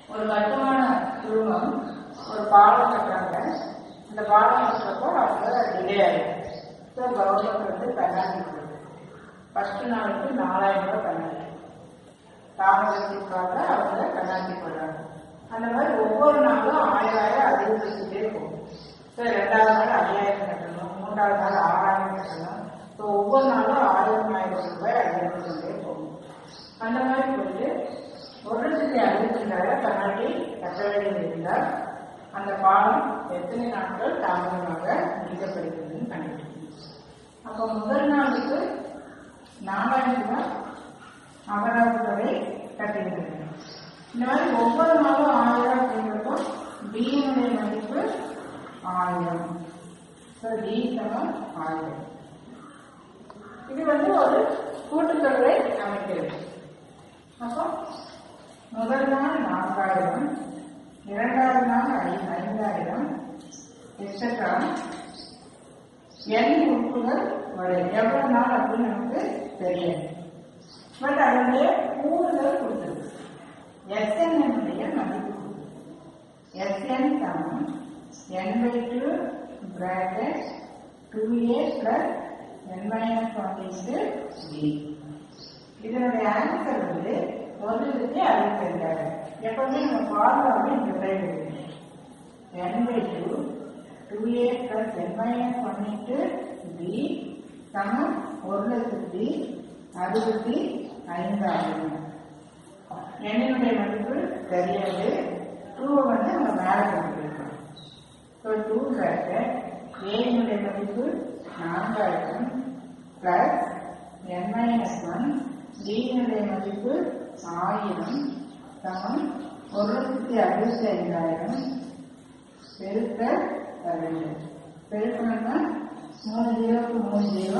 ஒரு கட்டுமான குழுமம் ஒரு பாலம் கட்டுறாங்க அந்த பாலம் கட்டுறப்போ அவங்க டிலே ஆயிடும் ஸோ கவர்மெண்ட் வந்து பெனால்டி கொடுக்குது ஃபர்ஸ்ட் நாளுக்கு நாலாயிரம் ரூபாய் பெனால்டி தாமதத்திற்காக அவங்க பெனால்டி போடுறாங்க அந்த மாதிரி ஒவ்வொரு நாளும் ஆயிரம் ஆயிரம் அதிகரிச்சுட்டே போகும் ஸோ ரெண்டாவது நாள் ஐயாயிரம் கட்டணும் மூன்றாவது நாள் ஆறாயிரம் கட்டணும் ஸோ ஒவ்வொரு நாளும் ஆயிரம் ஆயிரம் ரூபாய் அதிகரிச்சுட்டே போகும் அந்த மாதிரி போயிட்டு ஒரு லட்சத்தி அறுபத்தஞ்சாயிரம் பெனால்டி கட்ட வேண்டியது இருந்தால் அந்த பாலம் எத்தனை நாட்கள் தாமதமாக முடிக்கப்படுகிறதுன்னு கண்டுபிடிக்கணும் அப்போ முதல் நாளுக்கு நாலாயிரம் ரூபாய் அபராத தொகை கட்டியிருக்கிறது இந்த மாதிரி ஒவ்வொரு நாளும் ஆயிரம் அப்படிங்கிறப்போ டியினுடைய மதிப்பு ஆயிரம் ஸோ டி சமம் ஆயிரம் இது வந்து ஒரு கூட்டுத்தொகை அமைக்கிறது அப்போ முதல் நாள் நான்காயிரம் இரண்டாவது நாள் ஐ- ஐந்தாயிரம் எக்ஸட்ரா என் உறுப்புகள் வரும் எவ்வளவு நாள் அப்படின்னு நமக்கு தெரியாது பட் அதனுடைய கூடுதல் கொடுத்தது எஸ்என் என்னுடைய மதிப்பு எஸ்என் சமம் N by two bracket two A plus N minus one into D இதனுடைய ஆன்சர் வந்து ஒரு லட்சத்தி அறுபத்தஞ்சாயிரம் எப்பவுமே நம்ம ஃபார்முலா வந்து இந்த சைடு இருக்கு n by 2 2a plus n minus 1 into b சமம் ஒரு லட்சத்தி அறுபத்தி ஐந்தாயிரம் என்னுடைய மதிப்பு தெரியாது டூவை வந்து நம்ம மேலே கண்டுபிடிக்கணும் ஸோ டூ பிராக்கெட் ஏனுடைய மதிப்பு நான்காயிரம் பிளஸ் என் மைனஸ் ஒன் டியினுடைய மதிப்பு ஆயிரம் சமம் ஒரு லட்சத்தி அறுபத்தி ஐந்தாயிரம் பெருக்க ரெண்டு பெருக்கணும்னா மூணு ஜீரோக்கு மூணு ஜீரோ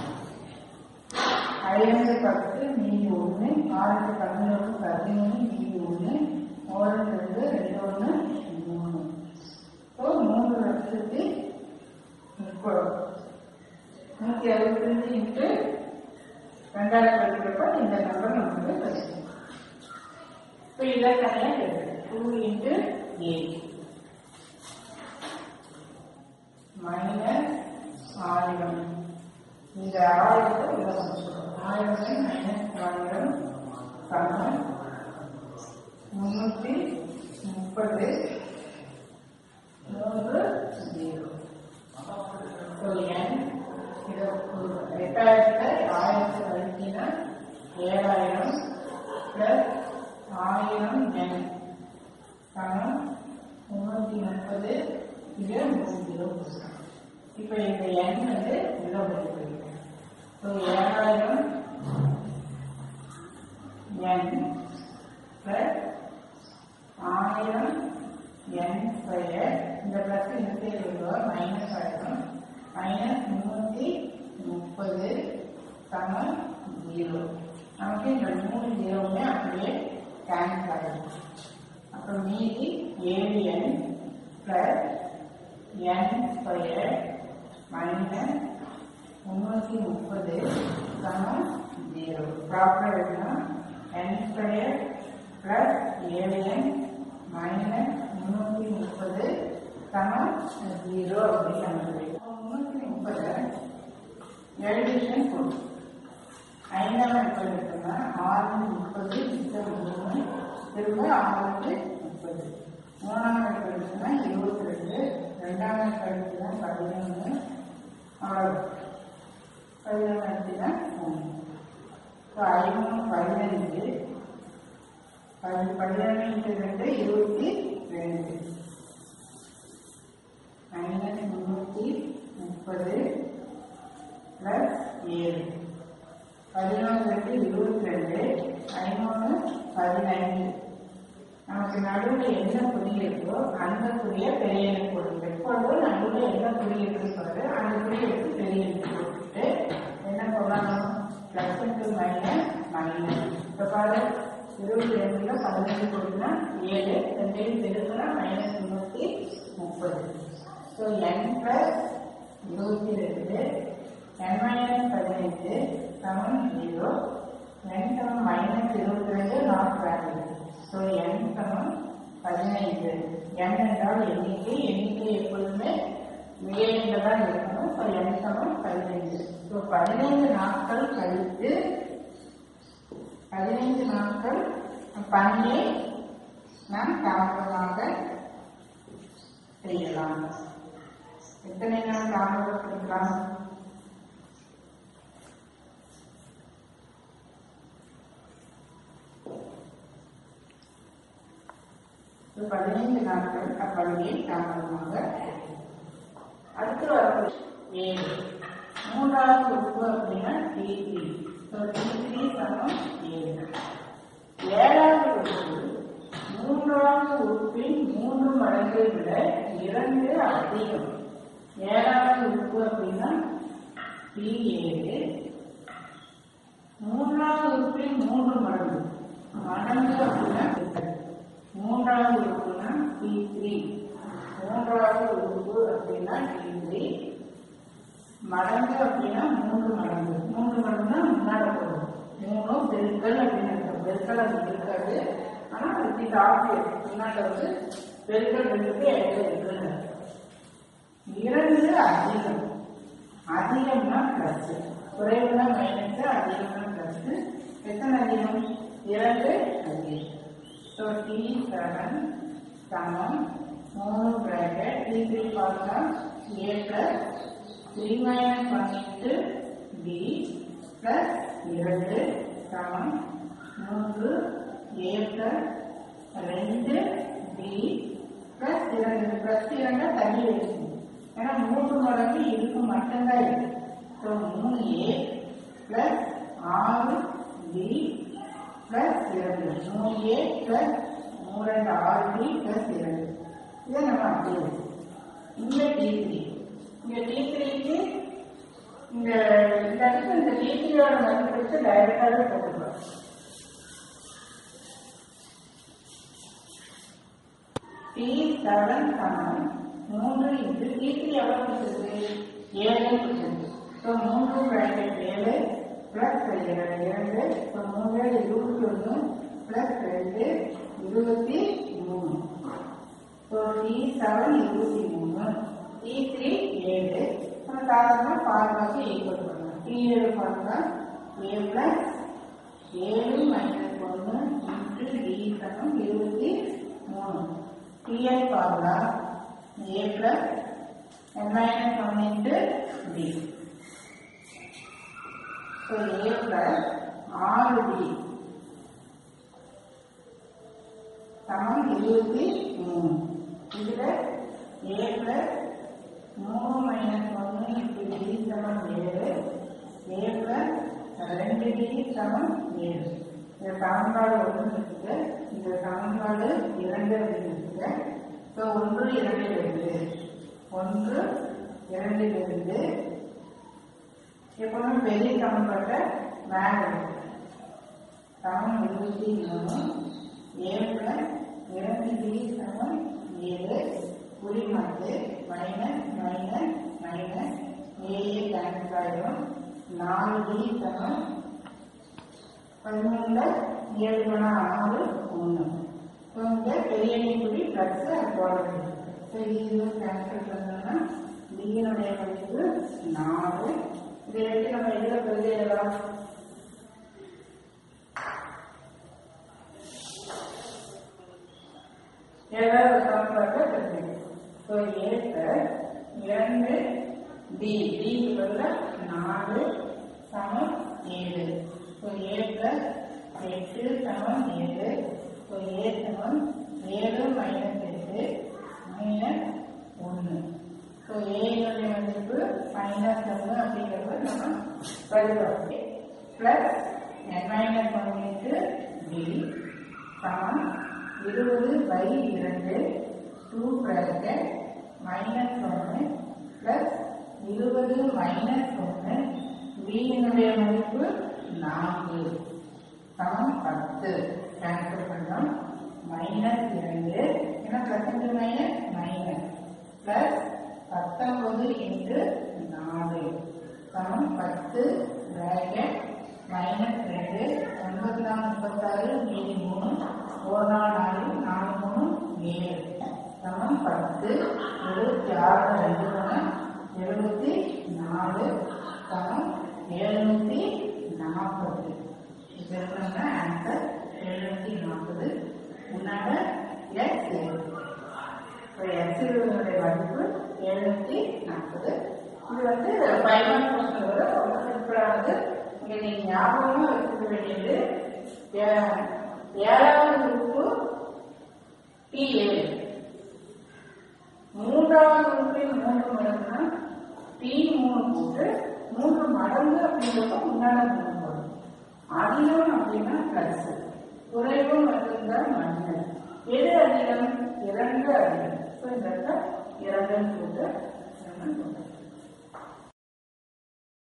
ஐந்து பத்து மீதி ஒன்று ஆறு பதினொன்று பதிமூணு மீதி ஒன்று ஒரு ரெண்டு ரெண்டு ஒன்று மூணு ஸோ மூணு லட்சத்தி முப்பது நூற்றி அறுபத்தஞ்சு இன்ட்டு ரெண்டாயிரம் படிக்கிறப்ப இந்த நம்பர் நமக்கு கிடைக்கும் இப்போ இதை தனியாக எழுது டூ இன்ட்டு எயிட் மைனஸ் ஆயிரம் இந்த ஆயிரத்தை உள்ள முடிச்சிடும் ஆயிரத்தை மைனஸ் ஆயிரம் சமம் முன்னூற்றி முப்பது மூன்று ஜீரோ ஸோ என் இது ஒரு எட்டாயிரத்தை ஆயிரத்தி அழுத்தினா ஏழாயிரம் பிளஸ் ஆயிரம் என் சமம் முன்னூற்றி முப்பது இது மூணு ஜீரோ இப்போ இந்த எண் வந்து உள்ள போயிருக்கு ஸோ ஏழாயிரம் என் பிளஸ் ஆயிரம் என் ஸ்கொயர் இந்த பிளஸ் இந்த சைடு வருவா மைனஸ் ஆயிரம் மைனஸ் முந்நூற்றி முப்பது சமம் ஜீரோ நமக்கு இந்த மூணு ஜீரோவுமே அப்படியே கேன்சல் ஆகிடும் அப்புறம் மீதி ஏழு N plus N square minus முந்நூற்றி முப்பது சமம் ஜீரோ ப்ராப்பர் எழுதணும் என் ஸ்கொயர் பிளஸ் ஏழு என் மைனஸ் முந்நூற்றி முப்பது சமம் ஜீரோ அப்படின்னு நம்ம சொல்லிடுவோம் முந்நூற்றி முப்பது எலிவேஷன் போடும் ஐந்தாம் இடத்துல இருக்குன்னா ஆறு முப்பது மிச்சம் மூணு திரும்ப ஆறு முப்பது மூணாம் இடத்துல இருக்குன்னா இருபத்தி ரெண்டு ரெண்டாம் இடத்துல இருக்குன்னா பதினொன்று அவ்வளோ பதினொன்று இருக்குன்னா மூணு ஸோ ஐநூறு பதினஞ்சு பதி பதினஞ்சு ரெண்டு இருபத்தி ரெண்டு மைனஸ் முந்நூற்றி முப்பது பிளஸ் ஏழு பதினொன்று ரெண்டு இருபத்தி ரெண்டு ஐநூறு பதினைந்து நமக்கு நடுவில் என்ன குறி இருக்கோ அந்த குறியை பெரிய எழுத்து போடுங்க எப்பொழுதும் நடுவில் என்ன குறி இருக்குன்னு சொல்றது அந்த குறி எடுத்து பெரிய எழுத்து போட்டுட்டு என்ன சொல்லணும் பிளஸ் இன்ட்டு மைனஸ் மைனஸ் இப்போ பாரு இருபத்தி ரெண்டுல பதினஞ்சு கொடுத்தா ஏழு ரெண்டையும் பெருக்கினா மைனஸ் முந்நூற்றி முப்பது ஸோ என் பிளஸ் இருபத்தி ரெண்டு n மைனஸ் பதினைந்து சமம் ஜீரோ n சமம் மைனஸ் இருபத்தி ரெண்டு நாட் வேல்யூ ஸோ n சமம் பதினைந்து என் என்றால் எண்ணிக்கை எண்ணிக்கை எப்பொழுதுமே மேலிருந்து தான் இருக்கணும் ஸோ என் சமம் பதினைந்து ஸோ பதினைந்து நாட்கள் கழித்து பதினைந்து நாட்கள் பணியை நாம் தாமதமாக செய்யலாம் எத்தனை நாள் தாமதப்படுத்தலாம் ஒரு பதினைந்து நாட்கள் அப்பணியை தாமதமாக அடுத்து வரக்கூடிய ஏழு மூன்றாவது உறுப்பு அப்படின்னா T three so T three சமம் ஏழு ஏழாவது உறுப்பு மூன்றாவது உறுப்பின் மூன்று மடங்கை விட இரண்டு அதிகம் ஏழாவது உறுப்பு அப்படின்னா டி ஏழு மூன்றாவது உறுப்பின் மூன்று மடங்கு மடங்கு அப்படின்னா மூன்றாவது உறுப்புனா டி த்ரீ மூன்றாவது உறுப்பு அப்படின்னா டி த்ரீ மடங்கு அப்படின்னா மூன்று மடங்கு மூன்று மடங்குனா முன்னாடி போகும் மூணும் பெருக்கல் அப்படின்னு இருக்கும் பெருக்கல் அது இருக்காது ஆனா அது காப்பி முன்னாடி வந்து பெருக்கல் இருக்கு இடையில இருக்குன்னு அர்த்தம். இரண்டு அதிகம் அதிகம்னா பிளஸ் குறைவுனா மைனஸ் அதிகம்னா பிளஸ் எத்தனை அதிகம் இரண்டு அதிகம் ஸோ டி செவன் சமம் மூணு பிராக்கெட் டி த்ரீ பார்த்தா A plus three minus one into B plus இரண்டு சமம் மூன்று ஏ பிளஸ் ரெண்டு பி பிளஸ் இரண்டு பிளஸ் இரண்டு தள்ளி இருக்கும் ஏன்னா மூன்று மடங்கு இதுக்கு மட்டும்தான் இருக்கு ஸோ மூணு ஏ பிளஸ் ஆறு பி பிளஸ் இரண்டு மூணு ஏ பிளஸ் மூணு ரெண்டு ஆறு பி பிளஸ் இரண்டு இதை நம்ம அப்படியே வச்சுக்கணும். இங்க டி த்ரீ இங்க டி த்ரீக்கு இந்த இந்த இடத்துல இந்த டி த்ரீயோட மதிப்பு வச்சு டைரக்டாகவே போட்டுக்கலாம் டி செவன் சமம் மூன்று இன்ட்டு டி த்ரீ எவ்வளோ கொடுத்துருக்கு ஏழு கொடுத்துருக்கு ஸோ மூன்று பிராக்கெட் ஏழு பிளஸ் இரண்டு இரண்டு ஸோ மூணு இருபத்தி ஒன்று பிளஸ் ரெண்டு இருபத்தி மூணு ஸோ டி செவன் இருபத்தி மூணு டி த்ரீ ஏழு நம்ம சாதாரண ஃபார்முலாக்கு ஈக்குவல் பண்ணலாம் டி ஏழு ஃபார்முலா ஏ பிளஸ் ஏழு மைனஸ் ஒன்று இன்ட்டு டி சமம் இருபத்தி மூணு டிஎல் formula A plus N minus one into D so A plus ஆறு டி சமம் இருபத்தி மூணு இதுல ஏ பிளஸ் மூணு மைனஸ் ஒன்று இன்ட்டு டி சமம் ஏழு ஏ பிளஸ் ரெண்டு டி சமம் ஏழு இந்த சமன்பாடு ஒன்று இருக்குது இந்த சமன்பாடு இரண்டு இருக்குது ஸோ ஒன்று இரண்டிலிருந்து ஒன்று இரண்டிலிருந்து எப்பவுமே பெரிய சமன்பாட்டை மேலே இருக்கு சமம் இருபத்தி மூணு ஏழுல இரண்டு டி சமம் ஏழு குறிமாட்டு மைனஸ் மைனஸ் மைனஸ் ஏஏ கேன்சல் ஆயிடும் நாலு டி சமம் பதிமூணுல ஏழு குணா ஆறு ஒன்று ஸோ இங்கே பெரிய குறி ப்ளஸ் போட வேண்டியது ஸோ இது கேன்சல் பண்ணோம்னா டியினுடைய மதிப்பு நாலு இதை எடுத்து நம்ம எதில் பிரதி எழுதலாம் ஏதாவது ஒரு சமன்பாட்டை தெரிஞ்சுக்கணும் ஸோ ஏற்ற இரண்டு டி டி பதில் நாலு சமம் ஏழு ஸோ ஏற்ற எட்டு சமம் ஏழு ஸோ ஏ சமம் ஏழு மைனஸ் எட்டு மைனஸ் ஒன்று ஸோ ஏனுடைய மதிப்பு மைனஸ் ஒன்று அப்படிங்கிறது நம்ம பதிவாக plus N minus one into D சமம் இருபது பை இரண்டு டூ பிராக்கெட் மைனஸ் ஒன்று பிளஸ் இருபது மைனஸ் ஒன்று பியினுடைய மதிப்பு நான்கு சமம் பத்து கேன்சல் பண்ணோம் மைனஸ் இரண்டு ஏன்னா பர்சன்ட் மைனஸ் மைனஸ் பிளஸ் பத்தொன்பது இன்ட்டு நாலு சமம் பத்து பிராக்கெட் மைனஸ் ரெண்டு ஒன்பது நாலு முப்பத்தாறு மீதி மூணு ஒரு நாள் நாலு நாலு மூணு பத்து எழுபத்தி ஆறு ரெண்டு மூணு எழுபத்தி நாலு சமம் எழுநூத்தி நாற்பது இது இருக்கணும்னா ஆன்சர் எழுநூத்தி நாற்பது முன்னால எக்ஸ் இப்போ எக்ஸினுடைய மதிப்பு எழுநூத்தி நாற்பது இது வந்து ஃபைவ் மார்க் கொஸ்டின் விட ரொம்ப சிம்பிளானது இங்கே நீங்கள் ஞாபகமாக வச்சுக்க வேண்டியது ஏ- ஏழாவது உறுப்பு டி ஏழு மூன்றாவது உறுப்பின் மூன்று மடங்குனா டி மூணு போட்டு மூன்று மடங்கு அப்படிங்கிறப்ப முன்னாடி மூணு வரும் அதிகம் அப்படின்னா பிளஸ் குறைவு மட்டும்தான் மைனஸ் எது அதிகம் இரண்டு அதிகம் ஸோ இந்த இடத்துல இரண்டு போட்டு நம்ம போட்டுக்கலாம்.